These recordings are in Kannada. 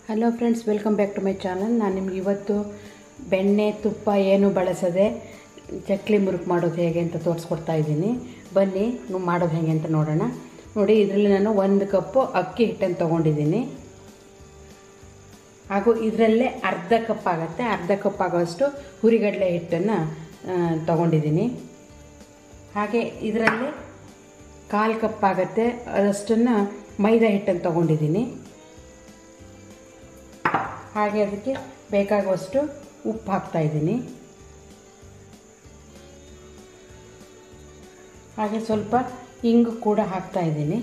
hello friends welcome back to my channel ನಾನು ನಿಮ್ಗೆ ಇವತ್ತು ಬೆಣ್ಣೆ ತುಪ್ಪ ಏನು ಬಳಸದೆ ಚಕ್ಲಿ ಮುರುಕು ಮಾಡೋದು ಹೇಗೆ ಅಂತ ತೋರಿಸ್ಕೊಡ್ತಾ ಇದ್ದೀನಿ ಬನ್ನಿ ನೀವು ಮಾಡೋದು ಹೇಗೆ ಅಂತ ನೋಡೋಣ ನೋಡಿ ಇದರಲ್ಲಿ ನಾನು ಒಂದು ಕಪ್ಪು ಅಕ್ಕಿ ಹಿಟ್ಟನ್ನು ತೊಗೊಂಡಿದ್ದೀನಿ ಹಾಗೂ ಇದರಲ್ಲೇ ಅರ್ಧ ಕಪ್ ಆಗುತ್ತೆ ಅರ್ಧ ಕಪ್ ಆಗೋಷ್ಟು ಹುರಿಗಡಲೆ ಹಿಟ್ಟನ್ನು ತೊಗೊಂಡಿದ್ದೀನಿ ಹಾಗೆ ಇದರಲ್ಲಿ ಕಾಲು ಕಪ್ ಆಗುತ್ತೆ ಅದಷ್ಟನ್ನು ಮೈದಾ ಹಿಟ್ಟನ್ನು ತೊಗೊಂಡಿದ್ದೀನಿ ಹಾಗೆ ಅದಕ್ಕೆ ಬೇಕಾಗುವಷ್ಟು ಉಪ್ಪು ಹಾಕ್ತಾ ಇದ್ದೀನಿ ಹಾಗೆ ಸ್ವಲ್ಪ ಇಂಗು ಕೂಡ ಹಾಕ್ತಾ ಇದ್ದೀನಿ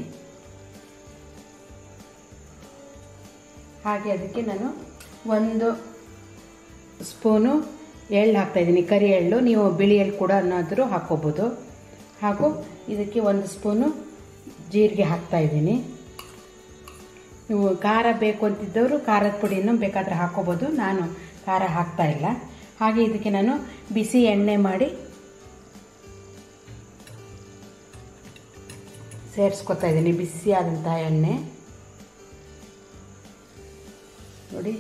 ಹಾಗೆ ಅದಕ್ಕೆ ನಾನು ಒಂದು ಸ್ಪೂನು ಎಳ್ಳು ಹಾಕ್ತಾಯಿದ್ದೀನಿ ಕರಿ ಎಳ್ಳು ನೀವು ಬಿಳಿ ಎಳ್ಳು ಕೂಡ ಅನ್ನಾದರೂ ಹಾಕ್ಕೋಬೋದು ಹಾಗೂ ಇದಕ್ಕೆ ಒಂದು ಸ್ಪೂನು ಜೀರಿಗೆ ಹಾಕ್ತಾಯಿದ್ದೀನಿ ನೀವು ಖಾರ ಬೇಕು ಅಂತಿದ್ದವರು ಖಾರದ ಪುಡಿಯನ್ನು ಬೇಕಾದರೆ ಹಾಕ್ಕೋಬೋದು ನಾನು ಖಾರ ಹಾಕ್ತಾ ಇಲ್ಲ ಹಾಗೆ ಇದಕ್ಕೆ ನಾನು ಬಿಸಿ ಎಣ್ಣೆ ಮಾಡಿ ಸೇರಿಸ್ಕೊತಾ ಇದ್ದೀನಿ ಬಿಸಿಯಾದಂಥ ಎಣ್ಣೆ ನೋಡಿ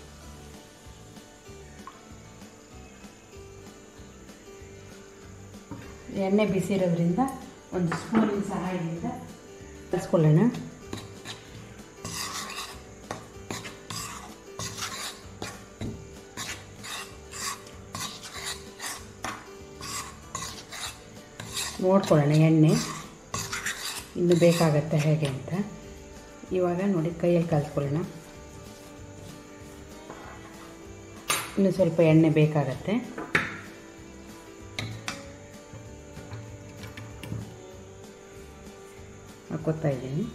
ಎಣ್ಣೆ ಬಿಸಿ ಇರೋದ್ರಿಂದ ಒಂದು ಸ್ಪೂನಿನ ಸಹಾಯದಿಂದ ಕಲಿಸ್ಕೊಳ್ಳೋಣ ನೋಡ್ಕೊಳ್ಳೋಣ ಎಣ್ಣೆ ಇನ್ನು ಬೇಕಾಗತ್ತೆ ಹೇಗೆ ಅಂತ ಇವಾಗ ನೋಡಿ ಕೈಯಲ್ಲಿ ಕಲಿಸ್ಕೊಳ್ಳೋಣ ಇನ್ನು ಸ್ವಲ್ಪ ಎಣ್ಣೆ ಬೇಕಾಗತ್ತೆ ಹಾಕೋತಾ ಇದ್ದೀನಿ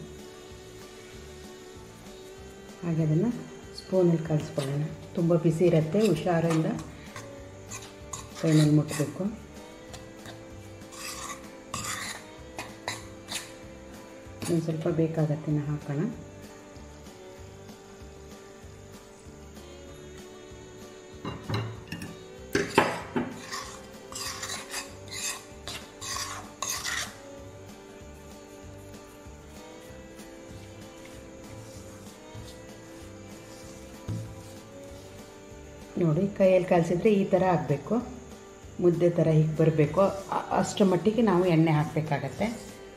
ಹಾಗೆ ಅದನ್ನು ಸ್ಪೂನಲ್ಲಿ ಕಲಿಸ್ಕೊಳ್ಳೋಣ ತುಂಬ ಬಿಸಿ ಇರುತ್ತೆ ಹುಷಾರಿಂದ ಕೈನಲ್ಲಿ ಮುಟ್ಟಬೇಕು ಒಂದು ಸ್ವಲ್ಪ ಬೇಕಾಗತ್ತೆ ನಾ ಹಾಕೋಣ ನೋಡಿ ಕೈಯಲ್ಲಿ ಕಲಿಸಿದ್ರೆ ಈ ಥರ ಆಗಬೇಕು ಮುದ್ದೆ ಥರ ಹೀಗೆ ಬರಬೇಕು ಅಷ್ಟರ ಮಟ್ಟಿಗೆ ನಾವು ಎಣ್ಣೆ ಹಾಕಬೇಕಾಗತ್ತೆ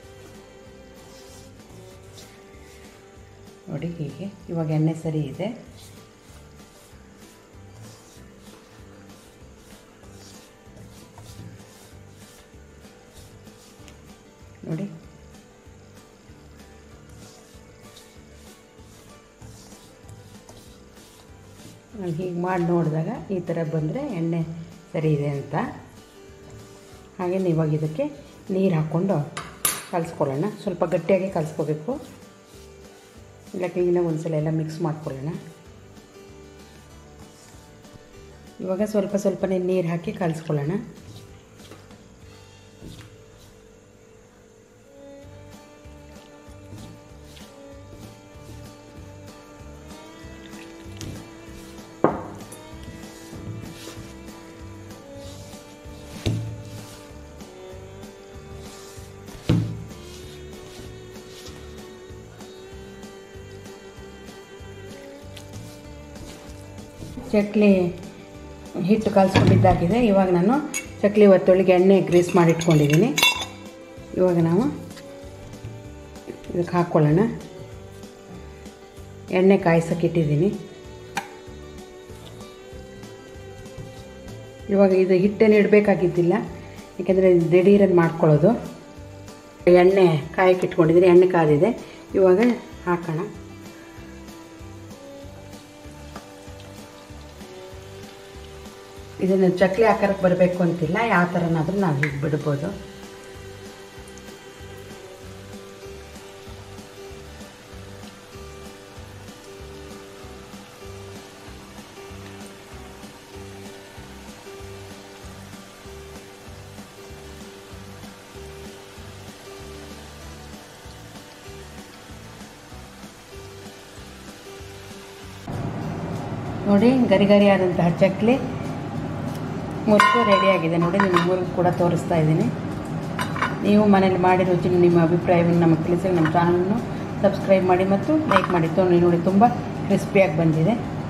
ನೋಡಿ ಹೀಗೆ ಇವಾಗ ಎಣ್ಣೆ ಸರಿ ಇದೆ ನೋಡಿ ಹೀಗೆ ಮಾಡಿ ನೋಡಿದಾಗ ಈ ಥರ ಬಂದರೆ ಎಣ್ಣೆ ಸರಿ ಇದೆ ಅಂತ ಹಾಗೆ ಇವಾಗ ಇದಕ್ಕೆ ನೀರು ಹಾಕ್ಕೊಂಡು ಕಲಿಸ್ಕೊಳ್ಳೋಣ ಸ್ವಲ್ಪ ಗಟ್ಟಿಯಾಗಿ ಕಲಿಸ್ಕೋಬೇಕು ಇಲ್ಲ ಕ್ಲೀನಾಗಿ ಒಂದ್ಸಲ ಎಲ್ಲ ಮಿಕ್ಸ್ ಮಾಡ್ಕೊಳ್ಳೋಣ ಇವಾಗ ಸ್ವಲ್ಪ ಸ್ವಲ್ಪನೇ ನೀರು ಹಾಕಿ ಕಲಿಸ್ಕೊಳ್ಳೋಣ ಚಕ್ಲಿ ಹಿಟ್ಟು ಕಲಿಸ್ಕೊಂಡಿದ್ದಾಗಿದೆ ಇವಾಗ ನಾನು ಚಕ್ಲಿ ಒತ್ತೊಳಿಗೆ ಎಣ್ಣೆ ಗ್ರೀಸ್ ಮಾಡಿ ಇಟ್ಕೊಂಡಿದ್ದೀನಿ ಇವಾಗ ನಾವು ಇದಕ್ಕೆ ಹಾಕ್ಕೊಳ್ಳೋಣ ಎಣ್ಣೆ ಕಾಯ್ಸೋಕೆ ಇಟ್ಟಿದ್ದೀನಿ ಇವಾಗ ಇದು ಹಿಟ್ಟೇನು ಇಡಬೇಕಾಗಿದ್ದಿಲ್ಲ ಯಾಕೆಂದರೆ ದಿಢೀರನ್ನು ಮಾಡ್ಕೊಳ್ಳೋದು ಎಣ್ಣೆ ಕಾಯಕ್ಕೆ ಇಟ್ಕೊಂಡಿದ್ದೀನಿ ಎಣ್ಣೆ ಕಾದಿದೆ ಇವಾಗ ಹಾಕೋಣ ಇದನ್ನು ಚಕ್ಲಿ ಆಕಾರಕ್ಕೆ ಬರಬೇಕು ಅಂತಿಲ್ಲ ಯಾವ ಥರನಾದರೂ ನಾವು ಹೀಗೆ ಬಿಡ್ಬೋದು ನೋಡಿ ಗರಿ ಗರಿ ಆದಂತಹ ಚಕ್ಲಿ ಮುರುಕು ರೆಡಿಯಾಗಿದೆ ನೋಡಿ ನಿಮ್ಮ ಮುರುಕು ಕೂಡ ತೋರಿಸ್ತಾ ಇದ್ದೀನಿ ನೀವು ಮನೇಲಿ ಮಾಡಿ ರುಚಿ ನಿಮ್ಮ ಅಭಿಪ್ರಾಯವನ್ನು ನಮಗೆ ತಿಳಿಸಿ ನಮ್ಮ ಚಾನಲನ್ನು ಸಬ್ಸ್ಕ್ರೈಬ್ ಮಾಡಿ ಮತ್ತು ಲೈಕ್ ಮಾಡಿ ತೊಗೊಂಡು ನೋಡಿ ತುಂಬ ಕ್ರಿಸ್ಪಿಯಾಗಿ ಬಂದಿದೆ